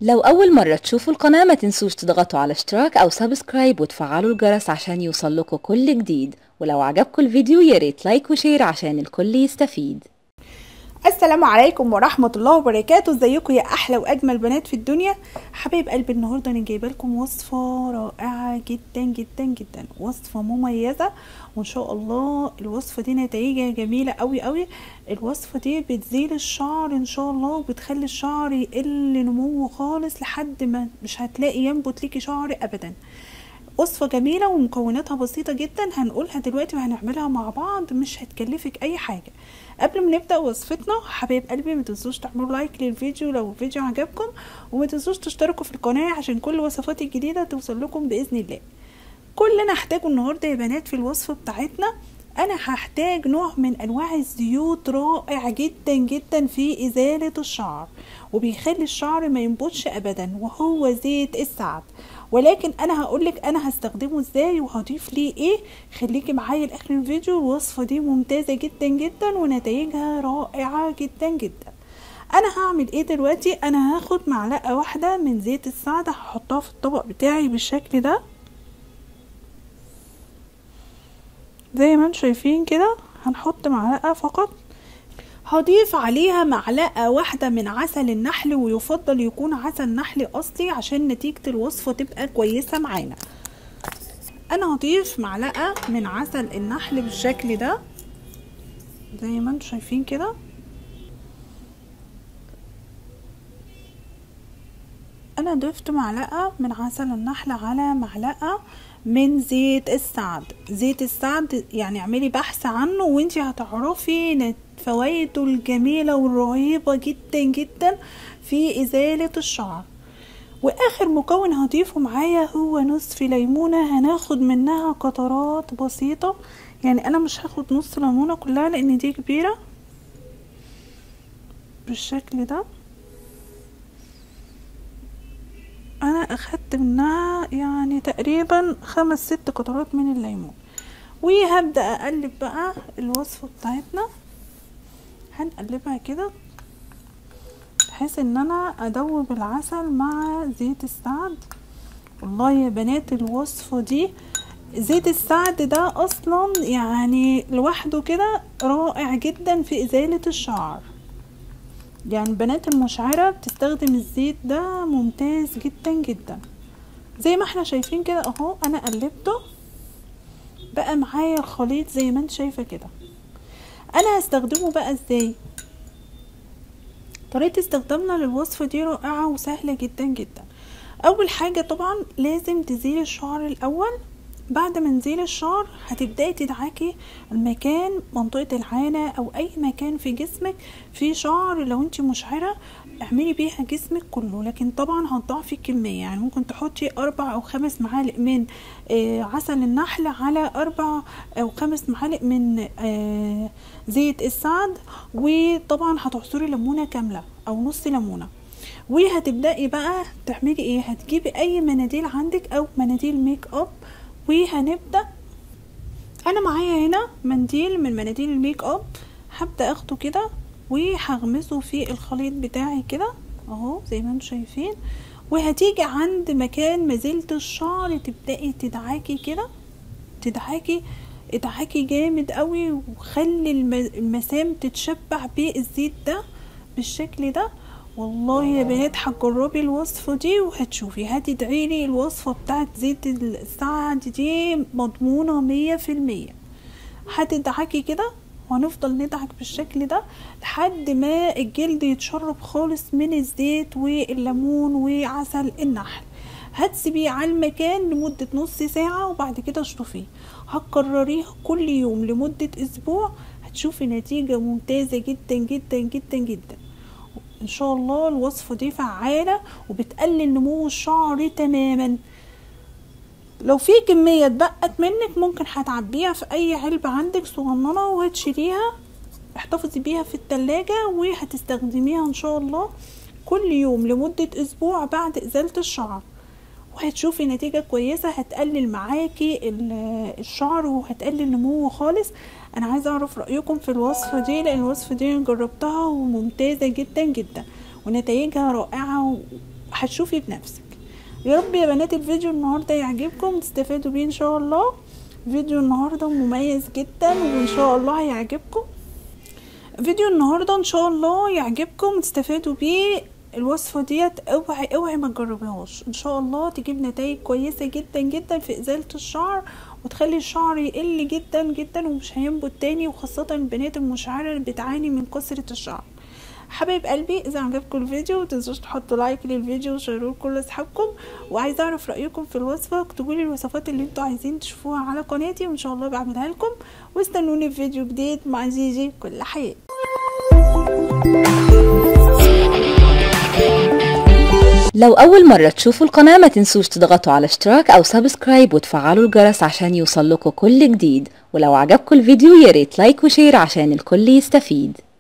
لو أول مرة تشوفوا القناة ما تنسوش تضغطوا على اشتراك أو سبسكرايب وتفعلوا الجرس عشان يوصلكوا كل جديد ولو عجبكم الفيديو ياريت لايك وشير عشان الكل يستفيد السلام عليكم ورحمة الله وبركاته ازيكم يا احلى واجمل بنات في الدنيا حبايب قلبي النهاردة انا جايبه لكم وصفة رائعة جدا جدا جدا وصفة مميزة وان شاء الله الوصفة دي نتائجها جميلة قوي قوي الوصفة دي بتزيل الشعر ان شاء الله وبتخلي الشعر يقل نموه خالص لحد ما مش هتلاقي ينبت ليكي شعر ابدا وصفة جميلة ومكوناتها بسيطة جدا هنقولها دلوقتي وهنعملها مع بعض مش هتكلفك اي حاجة قبل ما نبدا وصفتنا حبايب قلبي ما تنسوش تعملوا لايك للفيديو لو الفيديو عجبكم وما تنسوش تشتركوا في القناه عشان كل وصفاتي الجديده توصل لكم باذن الله كل اللي انا هحتاجه النهارده يا بنات في الوصفه بتاعتنا انا هحتاج نوع من انواع الزيوت رائع جدا جدا في ازاله الشعر وبيخلي الشعر ما ينبتش ابدا وهو زيت السعد ولكن انا هقولك انا هستخدمه ازاي وهضيف ليه ايه خليكي معايا لاخر الفيديو الوصفه دي ممتازه جدا جدا ونتائجها رائعه جدا جدا انا هعمل ايه دلوقتي انا هاخد معلقه واحده من زيت السعد هحطها في الطبق بتاعي بالشكل ده زي ما انتم شايفين كده هنحط معلقه فقط هضيف عليها معلقة واحدة من عسل النحل ويفضل يكون عسل نحل أصلي عشان نتيجة الوصفة تبقى كويسة معانا أنا هضيف معلقة من عسل النحل بالشكل ده زي ما انتم شايفين كده أنا ضفت معلقة من عسل النحل على معلقة من زيت السعد زيت السعد يعني اعملي بحث عنه وانتي هتعرفي فوائده الجميلة والرهيبة جدا جدا في ازالة الشعر واخر مكون هضيفه معايا هو نصف ليمونة هناخد منها قطرات بسيطة يعني انا مش هاخد نص ليمونة كلها لان دي كبيرة بالشكل ده انا اخدت منها يعني تقريبا خمس ست قطرات من الليمون وهبدا اقلب بقى الوصفه بتاعتنا هنقلبها كده بحيث ان انا ادوب العسل مع زيت السعد والله يا بنات الوصفه دي زيت السعد ده اصلا يعني لوحده كده رائع جدا في ازاله الشعر يعني البنات المشعرة بتستخدم الزيت ده ممتاز جدا جدا زي ما احنا شايفين كده اهو انا قلبته بقى معايا الخليط زي ما انت شايفة كده انا هستخدمه بقى ازاي طريقة استخدامنا للوصفة دي رائعة وسهلة جدا جدا اول حاجة طبعا لازم تزيل الشعر الاول بعد ما نزيل الشعر هتبداي تدعكي المكان منطقه العانه او اي مكان في جسمك فيه شعر لو انت مشعره اعملي بيها جسمك كله لكن طبعا هتضاعفي الكميه يعني ممكن تحطي اربع او خمس معالق من آه عسل النحل على اربع او خمس معالق من آه زيت السعد وطبعا هتعصري ليمونه كامله او نص ليمونه وهتبداي بقى تعملي ايه هتجيبي اي مناديل عندك او مناديل ميك اب وهنبدا انا معايا هنا منديل من مناديل الميك اب هبدا اخده كده وهغمسه في الخليط بتاعي كده اهو زي ما انتم شايفين وهتيجي عند مكان مزيلة الشعر تبدأي تدعكي كده تدعكي ادعكي جامد قوي وخلي المسام تتشبع بالزيت ده بالشكل ده والله يا بنات هتجربي الوصفة دي وهتشوفي هتدعيلي الوصفة بتاعت زيت السعد دي مضمونة مية في المية هتدعكي كده وهنفضل ندعك بالشكل ده لحد ما الجلد يتشرب خالص من الزيت والليمون وعسل النحل هتسيبيه على المكان لمدة نص ساعة وبعد كده اشطفيه هتكرريها كل يوم لمدة اسبوع هتشوفي نتيجة ممتازة جدا جدا جدا جدا ان شاء الله الوصفة دي فعالة وبتقلل نمو الشعر تماما لو في كمية اتبقت منك ممكن هتعبيها في اي علبة عندك صغننة وهتشيليها احتفظي بيها في التلاجة وهتستخدميها ان شاء الله كل يوم لمدة اسبوع بعد ازالة الشعر وهتشوفي نتيجة كويسة هتقلل معاكي الشعر وهتقلل نموه خالص انا عايزة اعرف رأيكم في الوصفة دي لان الوصفة دي جربتها وممتازة جدا جدا ونتائجها رائعة هتشوفي بنفسك يا رب يا بنات الفيديو النهارده يعجبكم تستفادوا بيه ان شاء الله فيديو النهارده مميز جدا وان شاء الله هيعجبكم فيديو النهارده ان شاء الله يعجبكم تستفادوا بيه الوصفه ديت اوعي اوعي ما تجربيهاش ان شاء الله تجيب نتائج كويسه جدا جدا في ازاله الشعر وتخلي الشعر يقل جدا جدا ومش هينبت تاني وخاصه البنات المشعره اللي بتعاني من كثره الشعر حبايب قلبي اذا عجبكم الفيديو متنسوش تحطوا لايك للفيديو وشيروه لكل اصحابكم وعايزه اعرف رايكم في الوصفه اكتبوا لي الوصفات اللي انتوا عايزين تشوفوها على قناتي وان شاء الله بعملها لكم واستنوني في فيديو جديد مع جيجي كل حياتي لو أول مرة تشوفوا القناة ما تنسوش تضغطوا على اشتراك أو سبسكرايب وتفعلوا الجرس عشان يوصلكوا كل جديد ولو عجبكم الفيديو ياريت لايك وشير عشان الكل يستفيد